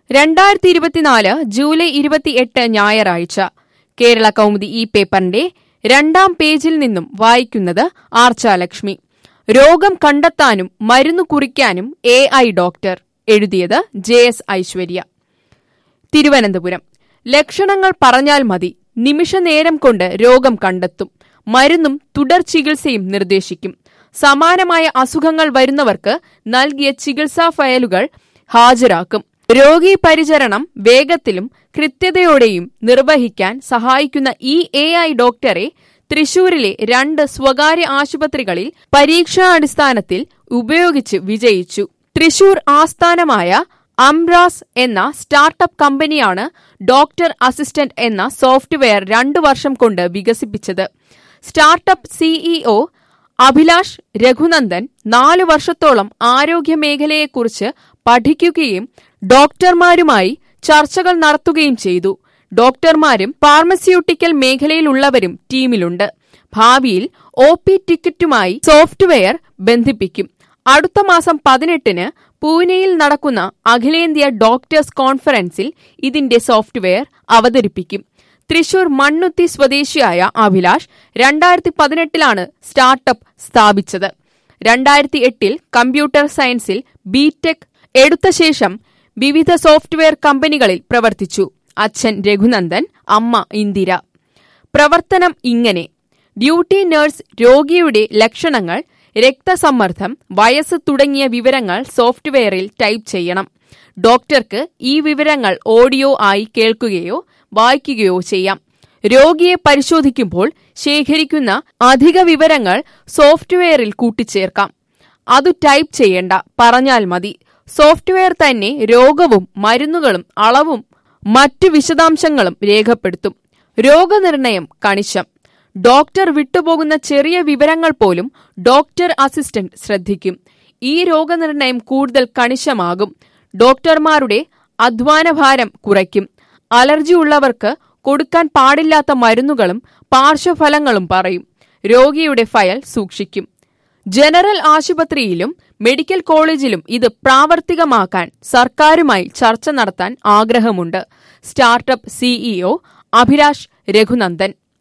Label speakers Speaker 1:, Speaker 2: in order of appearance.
Speaker 1: രണ്ടായിരത്തി ഇരുപത്തിനാല് ജൂലൈ ഇരുപത്തിയെട്ട് ഞായറാഴ്ച കേരള കൗമുദി ഈ പേപ്പറിന്റെ രണ്ടാം പേജിൽ നിന്നും വായിക്കുന്നത് ആർച്ചാലക്ഷ്മി രോഗം കണ്ടെത്താനും മരുന്ന് കുറിക്കാനും എ ഐ ഡോക്ടർ എഴുതിയത് ജെ എസ് ഐശ്വര്യ തിരുവനന്തപുരം ലക്ഷണങ്ങൾ പറഞ്ഞാൽ മതി നിമിഷനേരം കൊണ്ട് രോഗം കണ്ടെത്തും മരുന്നും തുടർ ചികിത്സയും നിർദ്ദേശിക്കും സമാനമായ അസുഖങ്ങൾ വരുന്നവർക്ക് നൽകിയ ചികിത്സാ ഫയലുകൾ ഹാജരാക്കും രോഗീ പരിചരണം വേഗത്തിലും കൃത്യതയോടെയും നിർവഹിക്കാൻ സഹായിക്കുന്ന ഈ എ ഐ ഡോക്ടറെ തൃശൂരിലെ രണ്ട് സ്വകാര്യ ആശുപത്രികളിൽ പരീക്ഷാടിസ്ഥാനത്തിൽ ഉപയോഗിച്ച് വിജയിച്ചു തൃശൂർ ആസ്ഥാനമായ അംറാസ് എന്ന സ്റ്റാർട്ടപ്പ് കമ്പനിയാണ് ഡോക്ടർ അസിസ്റ്റന്റ് എന്ന സോഫ്റ്റ്വെയർ രണ്ടു വർഷം കൊണ്ട് വികസിപ്പിച്ചത് സ്റ്റാർട്ടപ്പ് സിഇഒ അഭിലാഷ് രഘുനന്ദൻ നാലു വർഷത്തോളം ആരോഗ്യ മേഖലയെക്കുറിച്ച് പഠിക്കുകയും ഡോക്ടർമാരുമായി ചർച്ചകൾ നടത്തുകയും ചെയ്തു ഡോക്ടർമാരും ഫാർമസ്യൂട്ടിക്കൽ മേഖലയിലുള്ളവരും ടീമിലുണ്ട് ഭാവിയിൽ ഒ പി ടിക്കറ്റുമായി സോഫ്റ്റ്വെയർ ബന്ധിപ്പിക്കും അടുത്ത മാസം പതിനെട്ടിന് പൂനെയിൽ നടക്കുന്ന അഖിലേന്ത്യാ ഡോക്ടേഴ്സ് കോൺഫറൻസിൽ ഇതിന്റെ സോഫ്റ്റ്വെയർ അവതരിപ്പിക്കും തൃശൂർ മണ്ണുത്തി സ്വദേശിയായ അഭിലാഷ് രണ്ടായിരത്തി പതിനെട്ടിലാണ് സ്റ്റാർട്ടപ്പ് സ്ഥാപിച്ചത് രണ്ടായിരത്തി എട്ടിൽ കമ്പ്യൂട്ടർ സയൻസിൽ ബിടെക് എടുത്ത ശേഷം വിവിധ സോഫ്റ്റ്വെയർ കമ്പനികളിൽ പ്രവർത്തിച്ചു അച്ഛൻ രഘുനന്ദൻ അമ്മ ഇന്ദിര പ്രവർത്തനം ഇങ്ങനെ ഡ്യൂട്ടി നഴ്സ് രോഗിയുടെ ലക്ഷണങ്ങൾ രക്തസമ്മർദ്ദം വയസ്സ് തുടങ്ങിയ വിവരങ്ങൾ സോഫ്റ്റ്വെയറിൽ ടൈപ്പ് ചെയ്യണം ഡോക്ടർക്ക് ഈ വിവരങ്ങൾ ഓഡിയോ ആയി കേൾക്കുകയോ വായിക്കുകയോ ചെയ്യാം രോഗിയെ പരിശോധിക്കുമ്പോൾ ശേഖരിക്കുന്ന അധിക വിവരങ്ങൾ സോഫ്റ്റ്വെയറിൽ കൂട്ടിച്ചേർക്കാം അത് ടൈപ്പ് ചെയ്യേണ്ട പറഞ്ഞാൽ മതി സോഫ്റ്റ്വെയർ തന്നെ രോഗവും മരുന്നുകളും അളവും മറ്റു വിശദാംശങ്ങളും രേഖപ്പെടുത്തും രോഗനിർണയം കണിശം ഡോക്ടർ വിട്ടുപോകുന്ന ചെറിയ വിവരങ്ങൾ പോലും ഡോക്ടർ അസിസ്റ്റന്റ് ശ്രദ്ധിക്കും ഈ രോഗനിർണയം കൂടുതൽ കണിശമാകും ഡോക്ടർമാരുടെ അധ്വാനഭാരം കുറയ്ക്കും അലർജി ഉള്ളവർക്ക് കൊടുക്കാൻ പാടില്ലാത്ത മരുന്നുകളും പാർശ്വഫലങ്ങളും പറയും രോഗിയുടെ ഫയൽ സൂക്ഷിക്കും ജനറൽ ആശുപത്രിയിലും മെഡിക്കൽ കോളേജിലും ഇത് പ്രാവർത്തികമാക്കാൻ സർക്കാരുമായി ചർച്ച നടത്താൻ ആഗ്രഹമുണ്ട് സ്റ്റാർട്ടപ്പ് സിഇഒ അഭിലാഷ് രഘുനന്ദൻ